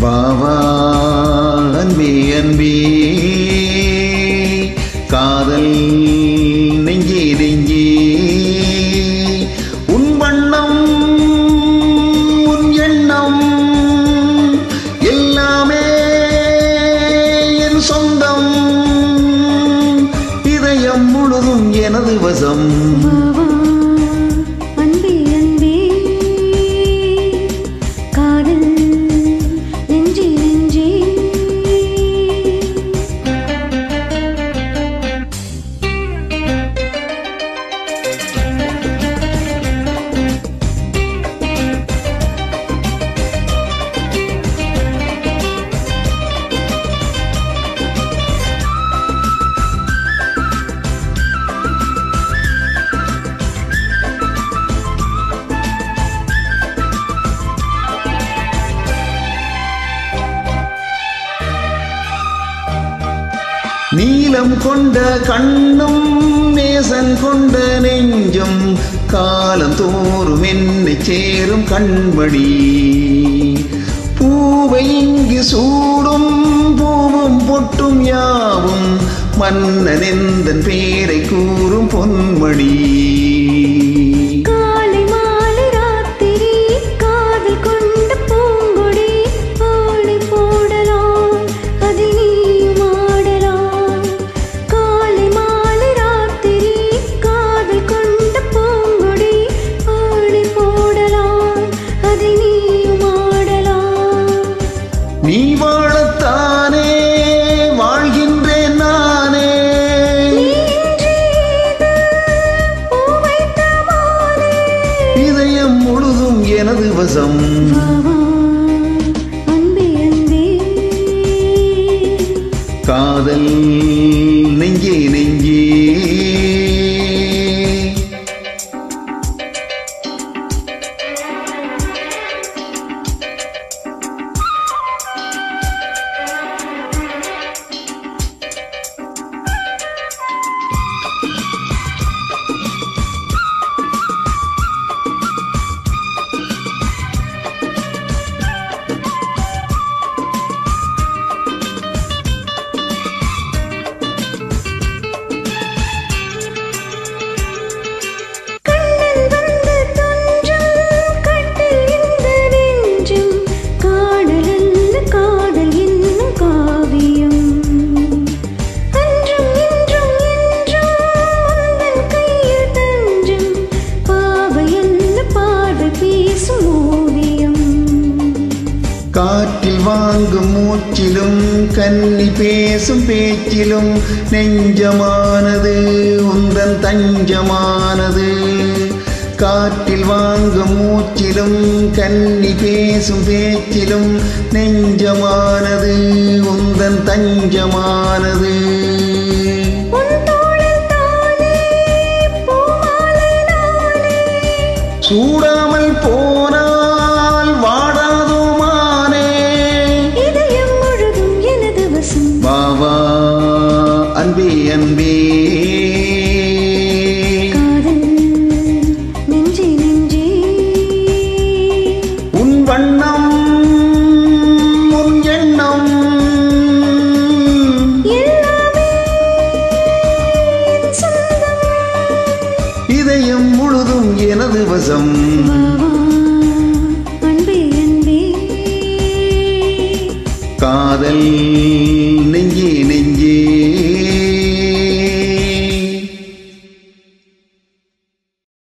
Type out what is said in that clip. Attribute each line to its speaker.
Speaker 1: வாவா அன்பே அன்பே காதல் நெஞ்சே நெஞ்சே உன் வண்ணம் உன் எண்ணம் எல்லாமே என் சொந்தம் இதயம் முழுதும் எனது வசம்
Speaker 2: வாவா அன்பே அன்பே காதல் நெஞ்சே நெஞ்சே
Speaker 1: நீலம் கொண்ட கண்ணும் நேசன் கொண்ட நெஞ்சும் காலம் தோறும் என்னை சேரும் கண்மணி பூவை இங்கு சூடும் பூவும் பொட்டும் யாவும் மன்னனெந்தன் பேரை கூறும் பொன்மணி
Speaker 2: காலை மாலை ராத்திரி காதல் கொண்ட பூங்கொடி ஆளை போடலாம் அதை நீயும் ஆடலாம் காலை மாலை ராத்திரி காதல் கொண்ட பூங்கொடி ஆளை போடலாம் அதை நீயும் ஆடலாம்
Speaker 1: நீ வாழத்தானே வாழ்கின்றேன் நானே இதயம் முழுதும் எனது வசம் காதல் நெஞ்சே நெஞ்சே
Speaker 2: காதல் என்னும் காவியம் அன்றும் இன்றும் என்றும் உந்தன் கையில் தஞ்சம் பாவையல்ல பார்வை பேசும் ஓவியம்
Speaker 1: காற்றில் வாங்கும் மூச்சிலும் கன்னி பேசும் பேச்சிலும் நெஞ்சமானது உந்தன் தஞ்சமானது காற்றில் வாங்கும் மூச்சிலும் கன்னி பேசும் பேச்சிலும் நெஞ்சமானது உந்தன் தஞ்சமானது
Speaker 2: உன் தோளில் தானே பூமாலை நானே
Speaker 1: சூடாமல் போனால் வாடாதோ மானே
Speaker 2: இதயம் முழுதும் எனது வசம்
Speaker 1: வாவா அன்பே அன்பே
Speaker 2: காதல் நெஞ்சே நெஞ்சே
Speaker 1: உன் வண்ணம் உன் எண்ணம்
Speaker 2: எல்லாமே என் சொந்தம்
Speaker 1: இதயம் முழுதும் எனது வசம்
Speaker 2: வாவா அன்பே அன்பே
Speaker 1: காதல்